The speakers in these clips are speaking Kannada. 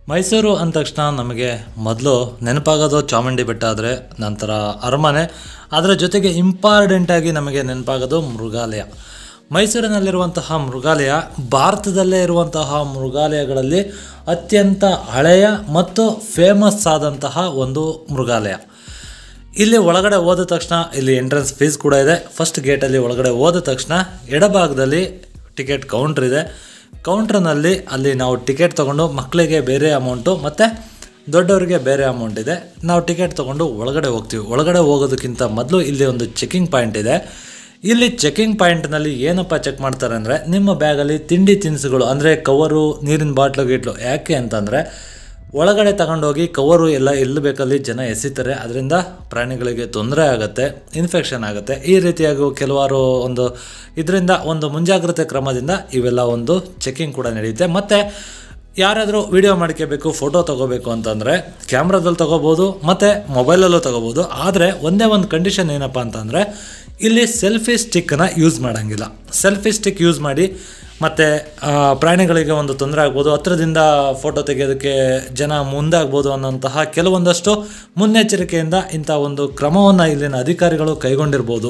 ಮೈಸೂರು ಅಂದ ತಕ್ಷಣ ನಮಗೆ ಮೊದಲು ನೆನಪಾಗೋದು ಚಾಮುಂಡಿ ಬೆಟ್ಟ ಆದರೆ ನಂತರ ಅರಮನೆ ಅದರ ಜೊತೆಗೆ ಇಂಪಾರ್ಟೆಂಟಾಗಿ ನಮಗೆ ನೆನಪಾಗೋದು ಮೃಗಾಲಯ ಮೈಸೂರಿನಲ್ಲಿರುವಂತಹ ಮೃಗಾಲಯ ಭಾರತದಲ್ಲೇ ಇರುವಂತಹ ಮೃಗಾಲಯಗಳಲ್ಲಿ ಅತ್ಯಂತ ಹಳೆಯ ಮತ್ತು ಫೇಮಸ್ ಆದಂತಹ ಒಂದು ಮೃಗಾಲಯ ಇಲ್ಲಿ ಒಳಗಡೆ ಹೋದ ತಕ್ಷಣ ಇಲ್ಲಿ ಎಂಟ್ರೆನ್ಸ್ ಫೀಸ್ ಕೂಡ ಇದೆ ಫಸ್ಟ್ ಗೇಟಲ್ಲಿ ಒಳಗಡೆ ಹೋದ ತಕ್ಷಣ ಎಡಭಾಗದಲ್ಲಿ ಟಿಕೆಟ್ ಕೌಂಟ್ರ್ ಇದೆ ಕೌಂಟ್ರ್ನಲ್ಲಿ ಅಲ್ಲಿ ನಾವು ಟಿಕೆಟ್ ತೊಗೊಂಡು ಮಕ್ಕಳಿಗೆ ಬೇರೆ ಅಮೌಂಟು ಮತ್ತು ದೊಡ್ಡವರಿಗೆ ಬೇರೆ ಅಮೌಂಟ್ ಇದೆ ನಾವು ಟಿಕೆಟ್ ತೊಗೊಂಡು ಒಳಗಡೆ ಹೋಗ್ತೀವಿ ಒಳಗಡೆ ಹೋಗೋದಕ್ಕಿಂತ ಮೊದಲು ಇಲ್ಲಿ ಒಂದು ಚೆಕಿಂಗ್ ಪಾಯಿಂಟ್ ಇದೆ ಇಲ್ಲಿ ಚೆಕಿಂಗ್ ಪಾಯಿಂಟ್ನಲ್ಲಿ ಏನಪ್ಪ ಚೆಕ್ ಮಾಡ್ತಾರೆ ಅಂದರೆ ನಿಮ್ಮ ಬ್ಯಾಗಲ್ಲಿ ತಿಂಡಿ ತಿನಿಸುಗಳು ಅಂದರೆ ಕವರು ನೀರಿನ ಬಾಟ್ಲು ಗೀಟ್ಲು ಯಾಕೆ ಅಂತಂದರೆ ಒಳಗಡೆ ತಗೊಂಡೋಗಿ ಕವರು ಎಲ್ಲ ಎಲ್ಲಿ ಬೇಕಲ್ಲಿ ಜನ ಎಸಿತಾರೆ ಅದರಿಂದ ಪ್ರಾಣಿಗಳಿಗೆ ತೊಂದರೆ ಆಗುತ್ತೆ ಇನ್ಫೆಕ್ಷನ್ ಆಗುತ್ತೆ ಈ ರೀತಿಯಾಗಿ ಕೆಲವಾರು ಒಂದು ಇದರಿಂದ ಒಂದು ಮುಂಜಾಗ್ರತೆ ಕ್ರಮದಿಂದ ಇವೆಲ್ಲ ಒಂದು ಚೆಕಿಂಗ್ ಕೂಡ ನಡೆಯುತ್ತೆ ಮತ್ತು ಯಾರಾದರೂ ವಿಡಿಯೋ ಮಾಡ್ಕೋಬೇಕು ಫೋಟೋ ತೊಗೋಬೇಕು ಅಂತಂದರೆ ಕ್ಯಾಮ್ರಾದಲ್ಲಿ ತೊಗೋಬೋದು ಮತ್ತು ಮೊಬೈಲಲ್ಲೂ ತೊಗೋಬೋದು ಆದರೆ ಒಂದೇ ಒಂದು ಕಂಡೀಷನ್ ಏನಪ್ಪ ಅಂತಂದರೆ ಇಲ್ಲಿ ಸೆಲ್ಫಿ ಸ್ಟಿಕ್ಕನ್ನು ಯೂಸ್ ಮಾಡೋಂಗಿಲ್ಲ ಸೆಲ್ಫಿ ಸ್ಟಿಕ್ ಯೂಸ್ ಮಾಡಿ ಮತ್ತು ಪ್ರಾಣಿಗಳಿಗೆ ಒಂದು ತೊಂದರೆ ಆಗ್ಬೋದು ಹತ್ರದಿಂದ ಫೋಟೋ ತೆಗೆಯೋದಕ್ಕೆ ಜನ ಮುಂದಾಗ್ಬೋದು ಅನ್ನೋಂತಹ ಕೆಲವೊಂದಷ್ಟು ಮುನ್ನೆಚ್ಚರಿಕೆಯಿಂದ ಇಂಥ ಒಂದು ಕ್ರಮವನ್ನು ಇಲ್ಲಿನ ಅಧಿಕಾರಿಗಳು ಕೈಗೊಂಡಿರ್ಬೋದು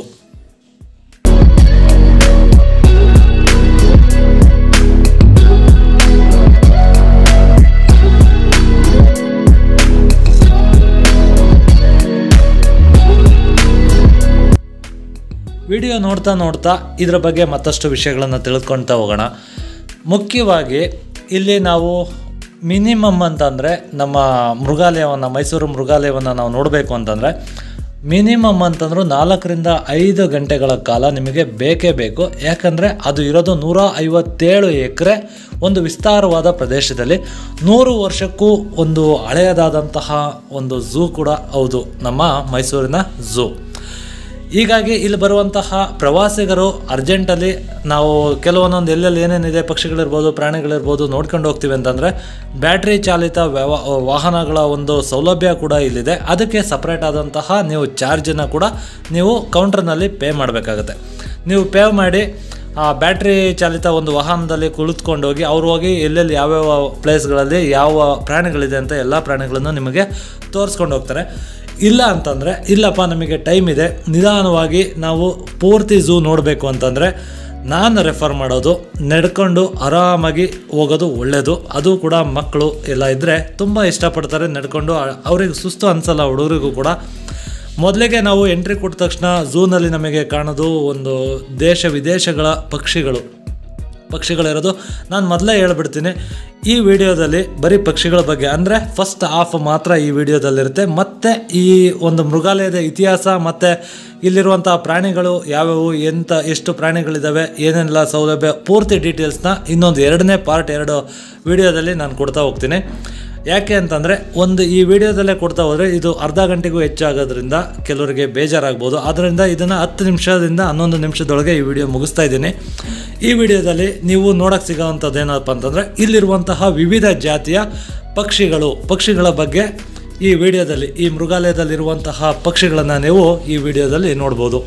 ವಿಡಿಯೋ ನೋಡ್ತಾ ನೋಡ್ತಾ ಇದರ ಬಗ್ಗೆ ಮತ್ತಷ್ಟು ವಿಷಯಗಳನ್ನು ತಿಳ್ಕೊಳ್ತಾ ಹೋಗೋಣ ಮುಖ್ಯವಾಗಿ ಇಲ್ಲಿ ನಾವು ಮಿನಿಮಮ್ ಅಂತಂದರೆ ನಮ್ಮ ಮೃಗಾಲಯವನ್ನು ಮೈಸೂರು ಮೃಗಾಲಯವನ್ನು ನಾವು ನೋಡಬೇಕು ಅಂತಂದರೆ ಮಿನಿಮಮ್ ಅಂತಂದ್ರೂ ನಾಲ್ಕರಿಂದ ಐದು ಗಂಟೆಗಳ ಕಾಲ ನಿಮಗೆ ಬೇಕೇ ಬೇಕು ಯಾಕಂದರೆ ಅದು ಇರೋದು ನೂರ ಐವತ್ತೇಳು ಎಕರೆ ಒಂದು ವಿಸ್ತಾರವಾದ ಪ್ರದೇಶದಲ್ಲಿ ನೂರು ವರ್ಷಕ್ಕೂ ಒಂದು ಹಳೆಯದಾದಂತಹ ಒಂದು ಝೂ ಕೂಡ ಹೌದು ನಮ್ಮ ಮೈಸೂರಿನ ಝೂ ಹೀಗಾಗಿ ಇಲ್ಲಿ ಬರುವಂತಹ ಪ್ರವಾಸಿಗರು ಅರ್ಜೆಂಟಲ್ಲಿ ನಾವು ಕೆಲವೊಂದೊಂದು ಎಲ್ಲೆಲ್ಲಿ ಏನೇನಿದೆ ಪಕ್ಷಿಗಳಿರ್ಬೋದು ಪ್ರಾಣಿಗಳಿರ್ಬೋದು ನೋಡ್ಕೊಂಡು ಹೋಗ್ತೀವಿ ಅಂತಂದರೆ ಬ್ಯಾಟ್ರಿ ಚಾಲಿತ ವ್ಯವ ವಾಹನಗಳ ಒಂದು ಸೌಲಭ್ಯ ಕೂಡ ಇಲ್ಲಿದೆ ಅದಕ್ಕೆ ಸಪ್ರೇಟ್ ಆದಂತಹ ನೀವು ಚಾರ್ಜನ್ನು ಕೂಡ ನೀವು ಕೌಂಟ್ರ್ನಲ್ಲಿ ಪೇ ಮಾಡಬೇಕಾಗತ್ತೆ ನೀವು ಪೇ ಮಾಡಿ ಆ ಬ್ಯಾಟ್ರಿ ಚಾಲಿತ ಒಂದು ವಾಹನದಲ್ಲಿ ಕುಳಿತುಕೊಂಡು ಹೋಗಿ ಅವ್ರು ಹೋಗಿ ಎಲ್ಲೆಲ್ಲಿ ಯಾವ್ಯಾವ ಪ್ಲೇಸ್ಗಳಲ್ಲಿ ಯಾವ ಪ್ರಾಣಿಗಳಿದೆ ಅಂತ ಎಲ್ಲ ಪ್ರಾಣಿಗಳನ್ನು ನಿಮಗೆ ತೋರಿಸ್ಕೊಂಡು ಹೋಗ್ತಾರೆ ಇಲ್ಲ ಅಂತಂದರೆ ಇಲ್ಲಪ್ಪ ನಮಗೆ ಟೈಮ್ ಇದೆ ನಿಧಾನವಾಗಿ ನಾವು ಪೂರ್ತಿ ಝೂ ನೋಡಬೇಕು ಅಂತಂದರೆ ನಾನು ರೆಫರ್ ಮಾಡೋದು ನಡ್ಕೊಂಡು ಆರಾಮಾಗಿ ಹೋಗೋದು ಒಳ್ಳೆಯದು ಅದು ಕೂಡ ಮಕ್ಕಳು ಎಲ್ಲ ಇದ್ದರೆ ತುಂಬ ಇಷ್ಟಪಡ್ತಾರೆ ನಡ್ಕೊಂಡು ಅವ್ರಿಗೆ ಸುಸ್ತು ಅನಿಸಲ್ಲ ಹುಡುಗರಿಗೂ ಕೂಡ ಮೊದಲಿಗೆ ನಾವು ಎಂಟ್ರಿ ಕೊಟ್ಟ ತಕ್ಷಣ ಝೂನಲ್ಲಿ ನಮಗೆ ಕಾಣೋದು ಒಂದು ದೇಶ ವಿದೇಶಗಳ ಪಕ್ಷಿಗಳು ಪಕ್ಷಿಗಳಿರೋದು ನಾನು ಮೊದಲೇ ಹೇಳ್ಬಿಡ್ತೀನಿ ಈ ವಿಡಿಯೋದಲ್ಲಿ ಬರೀ ಪಕ್ಷಿಗಳ ಬಗ್ಗೆ ಅಂದರೆ ಫಸ್ಟ್ ಹಾಫ್ ಮಾತ್ರ ಈ ವಿಡಿಯೋದಲ್ಲಿರುತ್ತೆ ಮತ್ತು ಈ ಒಂದು ಮೃಗಾಲಯದ ಇತಿಹಾಸ ಮತ್ತು ಇಲ್ಲಿರುವಂಥ ಪ್ರಾಣಿಗಳು ಯಾವ್ಯಾವು ಎಂಥ ಎಷ್ಟು ಪ್ರಾಣಿಗಳಿದ್ದಾವೆ ಏನೆಲ್ಲ ಸೌಲಭ್ಯ ಪೂರ್ತಿ ಡೀಟೇಲ್ಸ್ನ ಇನ್ನೊಂದು ಎರಡನೇ ಪಾರ್ಟ್ ಎರಡು ವಿಡಿಯೋದಲ್ಲಿ ನಾನು ಕೊಡ್ತಾ ಹೋಗ್ತೀನಿ ಯಾಕೆ ಅಂತಂದರೆ ಒಂದು ಈ ವಿಡಿಯೋದಲ್ಲೇ ಕೊಡ್ತಾ ಹೋದರೆ ಇದು ಅರ್ಧ ಗಂಟೆಗೂ ಹೆಚ್ಚಾಗೋದ್ರಿಂದ ಕೆಲವರಿಗೆ ಬೇಜಾರಾಗ್ಬೋದು ಆದ್ದರಿಂದ ಇದನ್ನು ಹತ್ತು ನಿಮಿಷದಿಂದ ಹನ್ನೊಂದು ನಿಮಿಷದೊಳಗೆ ಈ ವಿಡಿಯೋ ಮುಗಿಸ್ತಾ ಇದ್ದೀನಿ ಈ ವಿಡಿಯೋದಲ್ಲಿ ನೀವು ನೋಡೋಕ್ಕೆ ಸಿಗೋವಂಥದ್ದು ಏನಪ್ಪ ಅಂತಂದರೆ ಇಲ್ಲಿರುವಂತಹ ವಿವಿಧ ಜಾತಿಯ ಪಕ್ಷಿಗಳು ಪಕ್ಷಿಗಳ ಬಗ್ಗೆ ಈ ವಿಡಿಯೋದಲ್ಲಿ ಈ ಮೃಗಾಲಯದಲ್ಲಿರುವಂತಹ ಪಕ್ಷಿಗಳನ್ನು ನೀವು ಈ ವಿಡಿಯೋದಲ್ಲಿ ನೋಡ್ಬೋದು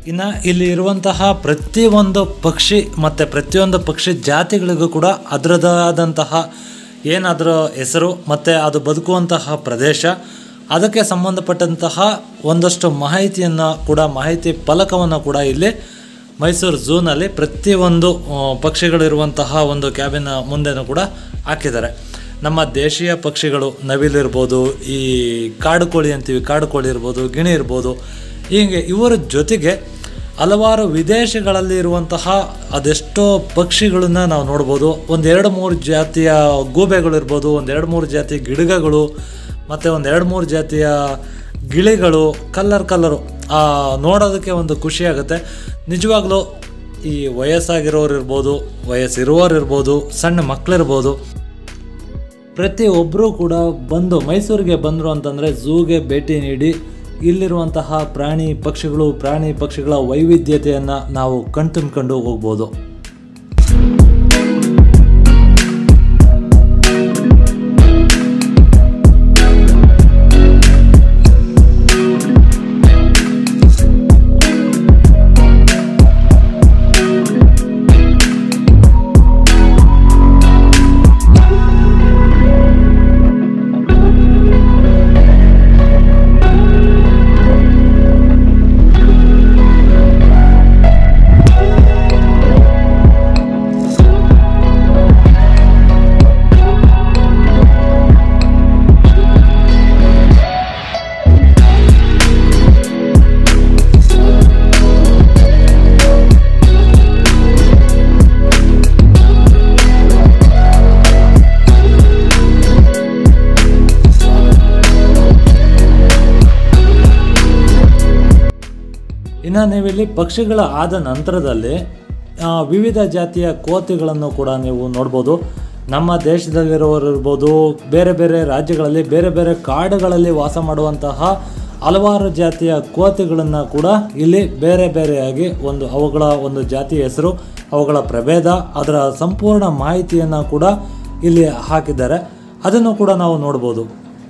ಇನ್ನು ಇಲ್ಲಿ ಇರುವಂತಹ ಪ್ರತಿಯೊಂದು ಪಕ್ಷಿ ಮತ್ತು ಪ್ರತಿಯೊಂದು ಪಕ್ಷಿ ಜಾತಿಗಳಿಗೂ ಕೂಡ ಅದರದಾದಂತಹ ಏನಾದರ ಹೆಸರು ಮತ್ತು ಅದು ಬದುಕುವಂತಹ ಪ್ರದೇಶ ಅದಕ್ಕೆ ಸಂಬಂಧಪಟ್ಟಂತಹ ಒಂದಷ್ಟು ಮಾಹಿತಿಯನ್ನು ಕೂಡ ಮಾಹಿತಿ ಫಲಕವನ್ನು ಕೂಡ ಇಲ್ಲಿ ಮೈಸೂರು ಝೂನಲ್ಲಿ ಪ್ರತಿಯೊಂದು ಆ, ಪಕ್ಷಿಗಳಿರುವಂತಹ ಒಂದು ಕ್ಯಾಬಿನ ಮುಂದೆನೂ ಕೂಡ ಹಾಕಿದ್ದಾರೆ ನಮ್ಮ ದೇಶೀಯ ಪಕ್ಷಿಗಳು ನವಿಲಿರ್ಬೋದು ಈ ಕಾಡು ಕೋಳಿ ಅಂತೀವಿ ಕಾಡು ಕೋಳಿ ಇರ್ಬೋದು ಗಿಣಿ ಇರ್ಬೋದು ಹೀಗೆ ಇವರ ಜೊತೆಗೆ ಹಲವಾರು ವಿದೇಶಗಳಲ್ಲಿ ಇರುವಂತಹ ಅದೆಷ್ಟೋ ಪಕ್ಷಿಗಳನ್ನ ನಾವು ನೋಡ್ಬೋದು ಒಂದೆರಡು ಮೂರು ಜಾತಿಯ ಗೂಬೆಗಳಿರ್ಬೋದು ಒಂದೆರಡು ಮೂರು ಜಾತಿಯ ಗಿಡಗಗಳು ಮತ್ತು ಒಂದೆರಡು ಮೂರು ಜಾತಿಯ ಗಿಳಿಗಳು ಕಲ್ಲರ್ ಕಲ್ಲರು ಆ, ನೋಡೋದಕ್ಕೆ ಒಂದು ಖುಷಿ ಆಗುತ್ತೆ ನಿಜವಾಗ್ಲೂ ಈ ವಯಸ್ಸಾಗಿರೋರು ಇರ್ಬೋದು ವಯಸ್ಸಿರುವವರು ಇರ್ಬೋದು ಸಣ್ಣ ಮಕ್ಕಳಿರ್ಬೋದು ಪ್ರತಿಯೊಬ್ಬರೂ ಕೂಡ ಬಂದು ಮೈಸೂರಿಗೆ ಬಂದರು ಅಂತಂದರೆ ಝೂಗೆ ಭೇಟಿ ನೀಡಿ ಇಲ್ಲಿರುವಂತಹ ಪ್ರಾಣಿ ಪಕ್ಷಿಗಳು ಪ್ರಾಣಿ ಪಕ್ಷಿಗಳ ವೈವಿಧ್ಯತೆಯನ್ನು ನಾವು ಕಣ್ತುಂಬ್ಕೊಂಡು ಹೋಗ್ಬೋದು ಇನ್ನು ನೀವಿಲ್ಲಿ ಪಕ್ಷಿಗಳ ಆದ ನಂತರದಲ್ಲಿ ಆ, ವಿವಿಧ ಜಾತಿಯ ಕೋತಿಗಳನ್ನು ಕೂಡ ನೀವು ನೋಡ್ಬೋದು ನಮ್ಮ ದೇಶದಲ್ಲಿರೋರು ಇರ್ಬೋದು ಬೇರೆ ಬೇರೆ ರಾಜ್ಯಗಳಲ್ಲಿ ಬೇರೆ ಬೇರೆ ಕಾಡುಗಳಲ್ಲಿ ವಾಸ ಮಾಡುವಂತಹ ಹಲವಾರು ಜಾತಿಯ ಕೋತಿಗಳನ್ನು ಕೂಡ ಇಲ್ಲಿ ಬೇರೆ ಬೇರೆಯಾಗಿ ಒಂದು ಅವುಗಳ ಒಂದು ಜಾತಿಯ ಹೆಸರು ಅವುಗಳ ಪ್ರಭೇದ ಅದರ ಸಂಪೂರ್ಣ ಮಾಹಿತಿಯನ್ನು ಕೂಡ ಇಲ್ಲಿ ಹಾಕಿದ್ದಾರೆ ಅದನ್ನು ಕೂಡ ನಾವು ನೋಡ್ಬೋದು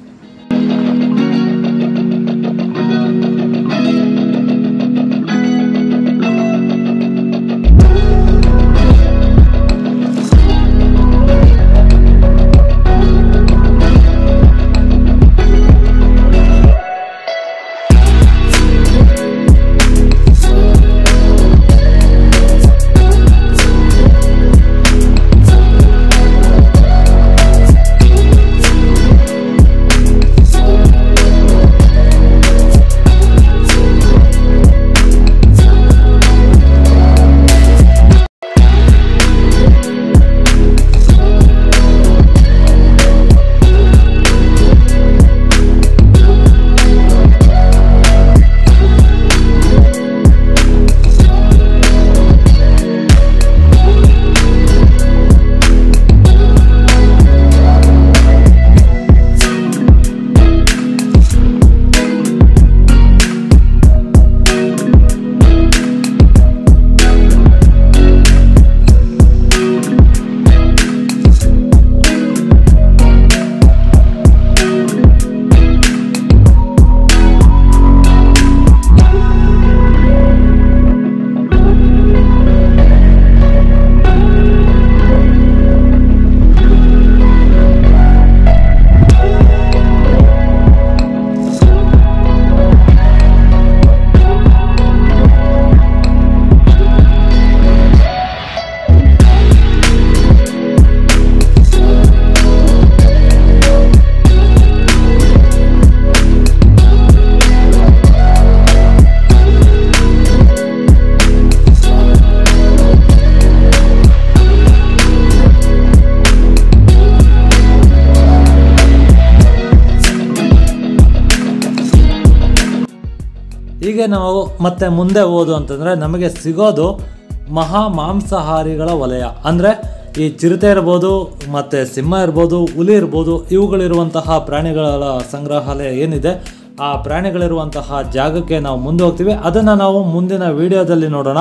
ಹೀಗೆ ನಾವು ಮತ್ತೆ ಮುಂದೆ ಹೋದು ಅಂತಂದರೆ ನಮಗೆ ಸಿಗೋದು ಮಹಾ ಮಾಂಸಾಹಾರಿಗಳ ವಲಯ ಅಂದರೆ ಈ ಚಿರತೆ ಇರ್ಬೋದು ಮತ್ತು ಸಿಂಹ ಇರ್ಬೋದು ಹುಲಿ ಇರ್ಬೋದು ಇವುಗಳಿರುವಂತಹ ಪ್ರಾಣಿಗಳ ಸಂಗ್ರಹಾಲಯ ಏನಿದೆ ಆ ಪ್ರಾಣಿಗಳಿರುವಂತಹ ಜಾಗಕ್ಕೆ ನಾವು ಮುಂದೆ ಹೋಗ್ತೀವಿ ಅದನ್ನು ನಾವು ಮುಂದಿನ ವಿಡಿಯೋದಲ್ಲಿ ನೋಡೋಣ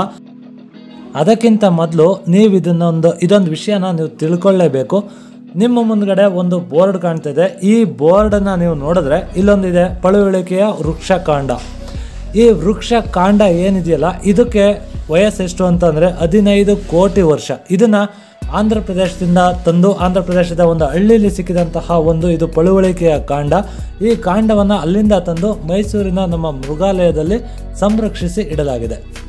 ಅದಕ್ಕಿಂತ ಮೊದಲು ನೀವು ಇದನ್ನೊಂದು ಇದೊಂದು ವಿಷಯನ ನೀವು ತಿಳ್ಕೊಳ್ಳೇಬೇಕು ನಿಮ್ಮ ಮುಂದ್ಗಡೆ ಒಂದು ಬೋರ್ಡ್ ಕಾಣ್ತಿದೆ ಈ ಬೋರ್ಡನ್ನು ನೀವು ನೋಡಿದ್ರೆ ಇಲ್ಲೊಂದಿದೆ ಪಳುವಳಿಕೆಯ ವೃಕ್ಷಕಾಂಡ ಈ ವೃಕ್ಷ ಕಾಂಡ ಏನಿದೆಯಲ್ಲ ಇದಕ್ಕೆ ವಯಸ್ಸೆಷ್ಟು ಅಂತಂದರೆ ಹದಿನೈದು ಕೋಟಿ ವರ್ಷ ಇದನ್ನು ಆಂಧ್ರ ಪ್ರದೇಶದಿಂದ ತಂದು ಆಂಧ್ರ ಪ್ರದೇಶದ ಒಂದು ಹಳ್ಳಿಯಲ್ಲಿ ಸಿಕ್ಕಿದಂತಹ ಒಂದು ಇದು ಪಳುವಳಿಕೆಯ ಕಾಂಡ ಈ ಕಾಂಡವನ್ನು ಅಲ್ಲಿಂದ ತಂದು ಮೈಸೂರಿನ ನಮ್ಮ ಮೃಗಾಲಯದಲ್ಲಿ ಸಂರಕ್ಷಿಸಿ ಇಡಲಾಗಿದೆ